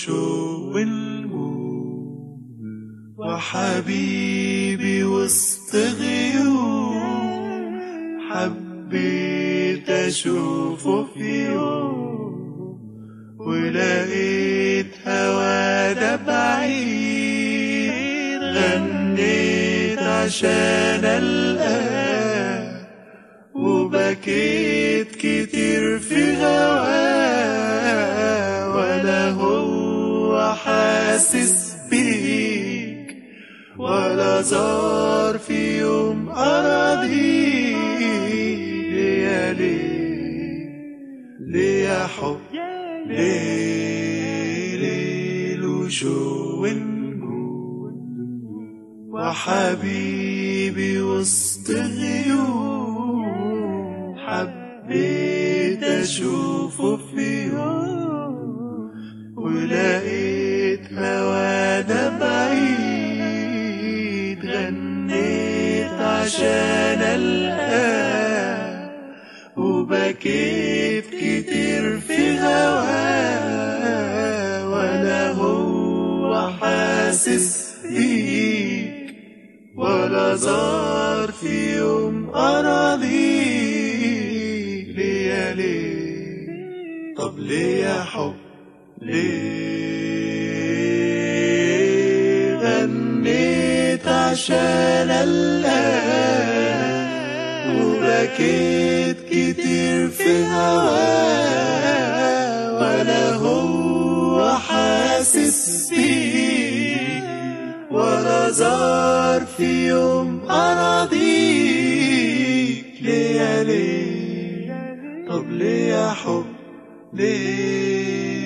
شوق الموت وحبيبي وسط غيوم حبيت أشوفه في يوم ولقيت هوا ده بعيد غنيت عشان ألقاه وبكيت كتير في هواه ولا هو حاسس بيك ولا زار في يوم أراضيك ليه ليه ليه يا حب ليه ليه الوجوه والنور وحبيبي وسط غيوم حبيت أشوفه في يوم ولقيت هوانا بعيد غنيت عشان ألقاه وبكيت كتير في هواه ولا هو حاسس بيك ولا زار في يوم أراضيك ليه ليه طب ليه يا حب ليه غنيت عشان الله وبكيت كتير في هواه ولا هو حاسس بيك ولا زار في يوم أراضيك ليه يا ليه طب ليه يا حب ليه